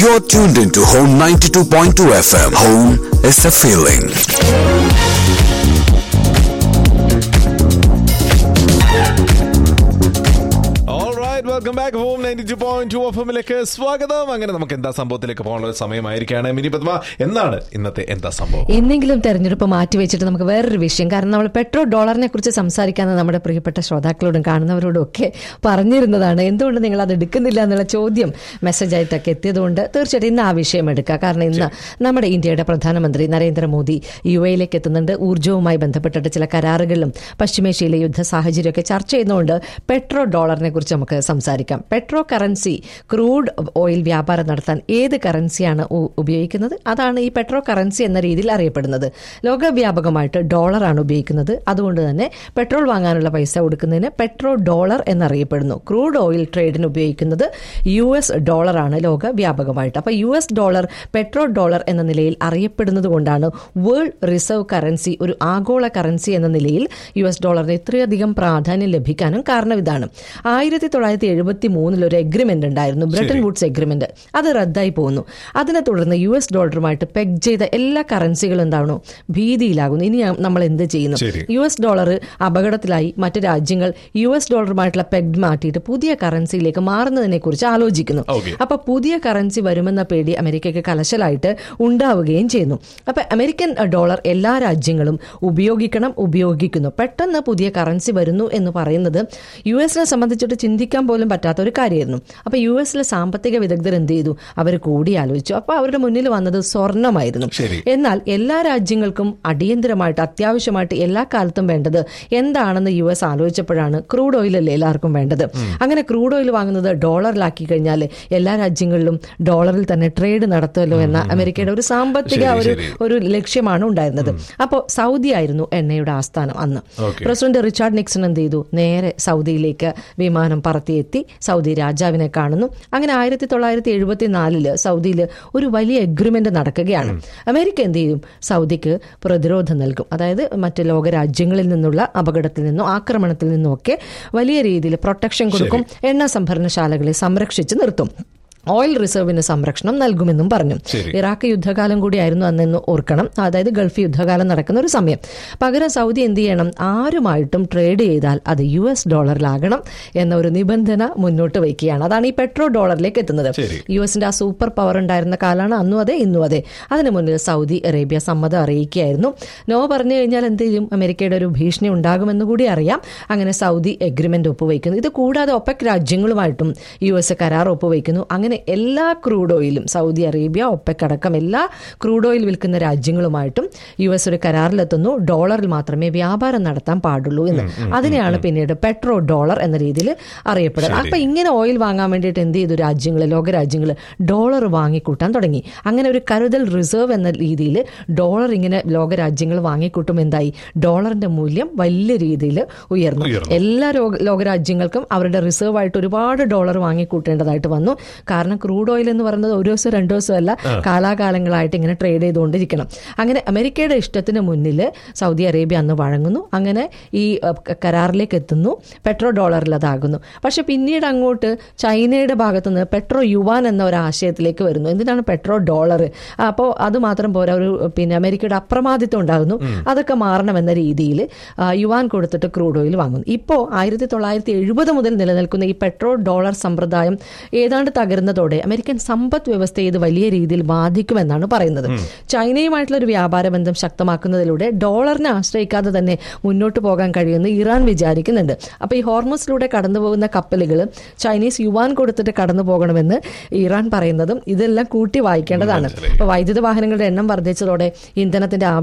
You're tuned into Home 92.2 FM. Home is a feeling. Welcome back home ninety two point two F എമ്മിലേക്ക് സ്വാഗതം അങ്ങനെ നമുക്ക് എന്താ സംഭവത്തിലേക്ക് പോകാനുള്ള ഒരു സമയമായിരിക്കാണ് മിനി പത്മ എന്താണ് ഇന്നത്തെ എന്താ സംഭവം എന്നെങ്കിലും തെരഞ്ഞെടുപ്പ് മാറ്റിവെച്ചിട്ട് നമുക്ക് വേറൊരു വിഷയം കാരണം നമ്മൾ പെട്രോൾ ഡോളറിനെ കുറിച്ച് സംസാരിക്കാന്ന് നമ്മുടെ പ്രിയപ്പെട്ട ശ്രോതാക്കളോടും കാണുന്നവരോടും ഒക്കെ പറഞ്ഞിരുന്നതാണ് എന്തുകൊണ്ട് നിങ്ങൾ അത് എടുക്കുന്നില്ല എന്നുള്ള ചോദ്യം മെസ്സേജ് ആയിട്ടൊക്കെ എത്തിയതുകൊണ്ട് തീർച്ചയായിട്ടും ഇന്ന് ആ വിഷയം എടുക്കുക കാരണം ഇന്ന് നമ്മുടെ ഇന്ത്യയുടെ പ്രധാനമന്ത്രി നരേന്ദ്രമോദി യു എയിലേക്ക് എത്തുന്നുണ്ട് ഊർജ്ജവുമായി ബന്ധപ്പെട്ടിട്ട് ചില കരാറുകളിലും പശ്ചിമേഷ്യയിലെ യുദ്ധ സാഹചര്യമൊക്കെ ചർച്ച ചെയ്യുന്നതുകൊണ്ട് പെട്രോൾ ഡോളറിനെ കുറിച്ച് നമുക്ക് സംസാരിക്കാം പെട്രോ കറൻസി ക്രൂഡ് ഓയിൽ വ്യാപാരം നടത്താൻ ഏത് കറൻസിയാണ് ഉ- ഉപയോഗിക്കുന്നത് അതാണ് ഈ പെട്രോ കറൻസി എന്ന രീതിയിൽ അറിയപ്പെടുന്നത് ലോകവ്യാപകമായിട്ട് ഡോളറാണ് ഉപയോഗിക്കുന്നത് അതുകൊണ്ട് തന്നെ പെട്രോൾ വാങ്ങാനുള്ള പൈസ കൊടുക്കുന്നതിന് പെട്രോ ഡോളർ എന്നറിയപ്പെടുന്നു ക്രൂഡ് ഓയിൽ ട്രേഡിന് ഉപയോഗിക്കുന്നത് യു എസ് ഡോളറാണ് ലോകവ്യാപകമായിട്ട് അപ്പോൾ U S dollar petro dollar എന്ന നിലയിൽ അറിയപ്പെടുന്നത് കൊണ്ടാണ് വേൾഡ് റിസർവ് കറൻസി ഒരു ആഗോള കറൻസി എന്ന നിലയിൽ യു എസ് ഡോളറിന് ഇത്രയധികം പ്രാധാന്യം ലഭിക്കാനും കാരണം ഇതാണ് ആയിരത്തി തൊള്ളായിരത്തി എഴുപത്തി മൂന്നിൽ ഒരു എഗ്രിമെന്റ് ഉണ്ടായിരുന്നു ബ്രിട്ടൻ വുഡ്സ് എഗ്രിമെന്റ് അത് റദ്ദായി പോകുന്നു അതിനെ തുടർന്ന് യു എസ് ഡോളറുമായിട്ട് പെഗ് ചെയ്ത എല്ലാ കറൻസികളും എന്താണോ ഭീതിയിലാകുന്നു ഇനി നമ്മൾ എന്ത് ചെയ്യുന്നു ശരി. യു എസ് ഡോളർ അപകടത്തിലായി മറ്റ് രാജ്യങ്ങൾ യു എസ് ഡോളറുമായിട്ടുള്ള പെഗ് മാറ്റിയിട്ട് പുതിയ കറൻസിയിലേക്ക് മാറുന്നതിനെ കുറിച്ച് ആലോചിക്കുന്നു Okay. അപ്പൊ പുതിയ കറൻസി വരുമെന്ന പേടി അമേരിക്കയ്ക്ക് കലശലായിട്ട് ഉണ്ടാവുകയും ചെയ്യുന്നു അപ്പൊ അമേരിക്കൻ ഡോളർ എല്ലാ രാജ്യങ്ങളും ഉപയോഗിക്കണം ഉപയോഗിക്കുന്നു പെട്ടെന്ന് പുതിയ കറൻസി വരുന്നു എന്ന് പറയുന്നത് യു എസിനെ സംബന്ധിച്ചിട്ട് ചിന്തിക്കാൻ പോലും പറ്റാത്ത ഒരു കാര്യമായിരുന്നു അപ്പൊ യു എസിലെ സാമ്പത്തിക വിദഗ്ധർ എന്ത് ചെയ്തു അവർ കൂടി ആലോചിച്ചു അപ്പൊ അവരുടെ മുന്നിൽ വന്നത് സ്വർണമായിരുന്നു ശരി. എന്നാൽ എല്ലാ രാജ്യങ്ങൾക്കും അടിയന്തരമായിട്ട് അത്യാവശ്യമായിട്ട് എല്ലാ കാലത്തും വേണ്ടത് എന്താണെന്ന് യു എസ് ആലോചിച്ചപ്പോഴാണ് ക്രൂഡ് ഓയിൽ അല്ലേ എല്ലാവർക്കും വേണ്ടത് അങ്ങനെ ക്രൂഡ് ഓയിൽ വാങ്ങുന്നത് ഡോളറിലാക്കി കഴിഞ്ഞാൽ എല്ലാ രാജ്യങ്ങളിലും ഡോളറിൽ തന്നെ ട്രേഡ് നടത്തുമല്ലോ എന്ന അമേരിക്കയുടെ ഒരു സാമ്പത്തിക ശരി, ഒരു ശരി. ഒരു ലക്ഷ്യമാണ് ഉണ്ടായിരുന്നത് അപ്പോൾ സൗദി ആയിരുന്നു എണ്ണയുടെ ആസ്ഥാനം അന്ന് Okay. പ്രസിഡന്റ് റിച്ചാർഡ് നിക്സൺ എന്ത് ചെയ്തു നേരെ സൗദിയിലേക്ക് വിമാനം പറത്തിയെത്തി സൗദി രാജാവിനെ കാണുന്നു അങ്ങനെ ആയിരത്തി തൊള്ളായിരത്തി എഴുപത്തി നാലില് സൗദിയിൽ ഒരു വലിയ എഗ്രിമെന്റ് നടക്കുകയാണ് അമേരിക്ക എന്ത് ചെയ്യും സൗദിക്ക് പ്രതിരോധം നൽകും അതായത് മറ്റ് ലോക രാജ്യങ്ങളിൽ നിന്നുള്ള അപകടത്തിൽ നിന്നും ആക്രമണത്തിൽ നിന്നും ഒക്കെ വലിയ രീതിയിൽ പ്രൊട്ടക്ഷൻ കൊടുക്കും എണ്ണ സംഭരണശാലകളെ സംരക്ഷിച്ച് നിർത്തും ഓയിൽ റിസർവിന് സംരക്ഷണം നൽകുമെന്നും പറഞ്ഞു ശരി. ഇറാഖ് യുദ്ധകാലം കൂടിയായിരുന്നു അന്നെന്ന് ഓർക്കണം അതായത് ഗൾഫ് യുദ്ധകാലം നടക്കുന്ന ഒരു സമയം പകരം സൗദി എന്ത് ചെയ്യണം ആരുമായിട്ടും ട്രേഡ് ചെയ്താൽ അത് യു എസ് ഡോളറിലാകണം എന്ന ഒരു നിബന്ധന മുന്നോട്ട് വയ്ക്കുകയാണ് അതാണ് ഈ പെട്രോ ഡോളറിലേക്ക് എത്തുന്നത് ശരി. യു എസിന്റെ ആ സൂപ്പർ പവർ ഉണ്ടായിരുന്ന കാലമാണ് അന്നും അതെ ഇന്നും അതെ അതിന് മുന്നിൽ സൗദി അറേബ്യ സമ്മതം അറിയിക്കുകയായിരുന്നു നോ പറഞ്ഞു കഴിഞ്ഞാൽ എന്ത് ചെയ്യും അമേരിക്കയുടെ ഒരു ഭീഷണി ഉണ്ടാകുമെന്ന് കൂടി അറിയാം അങ്ങനെ സൗദി എഗ്രിമെന്റ് ഒപ്പുവയ്ക്കുന്നു ഇത് കൂടാതെ ഒപ്പക് രാജ്യങ്ങളുമായിട്ടും യു എസ് കരാർ ഒപ്പുവയ്ക്കുന്നു അങ്ങനെ എല്ലാ ക്രൂഡ് ഓയിലും സൗദി അറേബ്യ ഒപ്പക് അടക്കം എല്ലാ ക്രൂഡ് ഓയിൽ വിൽക്കുന്ന രാജ്യങ്ങളുമായിട്ടും യു എസ് ഒരു കരാറിലെത്തുന്നു ഡോളറിൽ മാത്രമേ വ്യാപാരം നടത്താൻ പാടുള്ളൂ എന്ന് അതിനെയാണ് പിന്നീട് പെട്രോ ഡോളർ എന്ന രീതിയിൽ അറിയപ്പെടുന്നത് അപ്പൊ ഇങ്ങനെ ഓയിൽ വാങ്ങാൻ വേണ്ടിയിട്ട് എന്ത് ചെയ്തു രാജ്യങ്ങൾ ലോകരാജ്യങ്ങൾ ഡോളർ വാങ്ങിക്കൂട്ടാൻ തുടങ്ങി അങ്ങനെ ഒരു കരുതൽ റിസർവ് എന്ന രീതിയിൽ ഡോളർ ഇങ്ങനെ ലോകരാജ്യങ്ങൾ വാങ്ങിക്കൂട്ടും എന്തായി ഡോളറിന്റെ മൂല്യം വലിയ രീതിയിൽ ഉയർന്നു ഉയർന്നു. എല്ലാ ലോക ലോകരാജ്യങ്ങൾക്കും അവരുടെ റിസർവ് ആയിട്ട് ഒരുപാട് ഡോളർ വാങ്ങിക്കൂട്ടേണ്ടതായിട്ട് വന്നു കാരണം ക്രൂഡ് ഓയിൽ എന്ന് പറയുന്നത് ഒരു ദിവസം രണ്ടു ദിവസം അല്ല കാലാകാലങ്ങളായിട്ട് ഇങ്ങനെ ട്രേഡ് ചെയ്തുകൊണ്ടിരിക്കണം അങ്ങനെ അമേരിക്കയുടെ ഇഷ്ടത്തിന് മുന്നിൽ സൗദി അറേബ്യ അന്ന് വഴങ്ങുന്നു അങ്ങനെ ഈ അഹ്, ക- കരാറിലേക്ക് എത്തുന്നു പെട്രോ ഡോളറിൽ അതാകുന്നു പക്ഷെ പിന്നീട് അങ്ങോട്ട് ചൈനയുടെ ഭാഗത്തു നിന്ന് പെട്രോ യുവാൻ എന്ന ഒരു ആശയത്തിലേക്ക് വരുന്നു എന്തിനാണ് പെട്രോ ഡോളർ അപ്പോൾ അത് മാത്രം പോരാ ഒരു പിന്നെ അമേരിക്കയുടെ അപ്രമാദിത്വം ഉണ്ടാകുന്നു അതൊക്കെ മാറണമെന്ന രീതിയിൽ യുവാൻ കൊടുത്തിട്ട് ക്രൂഡ് ഓയിൽ വാങ്ങുന്നു ഇപ്പോൾ ആയിരത്തി തൊള്ളായിരത്തി എഴുപത് മുതൽ നിലനിൽക്കുന്ന ഈ പെട്രോൾ ഡോളർ സമ്പ്രദായം ഏതാണ്ട് തകരുന്നതോടെ അമേരിക്കൻ സമ്പദ് വ്യവസ്ഥയെ ഇത് വലിയ രീതിയിൽ ബാധിക്കുമെന്നാണ് പറയുന്നത് ചൈനയുമായിട്ടുള്ള ഒരു വ്യാപാര ബന്ധം ശക്തമാക്കുന്നതിലൂടെ ഡോളറിനെ ആശ്രയിക്കാതെ തന്നെ മുന്നോട്ട് പോകാൻ കഴിയുമെന്ന് ഇറാൻ വിചാരിക്കുന്നുണ്ട് അപ്പോൾ ഈ ഹോർമോസിലൂടെ കടന്നു പോകുന്ന കപ്പലുകൾ ചൈനീസ് യുവാൻ കൊടുത്തിട്ട് കടന്നു പോകണമെന്ന് ഇറാൻ പറയുന്നതും ഇതെല്ലാം കൂട്ടി വായിക്കേണ്ടതാണ് അപ്പോൾ വൈദ്യുത വാഹനങ്ങളുടെ എണ്ണം വർദ്ധിച്ചതോടെ ഇന്ധനത്തിന്റെ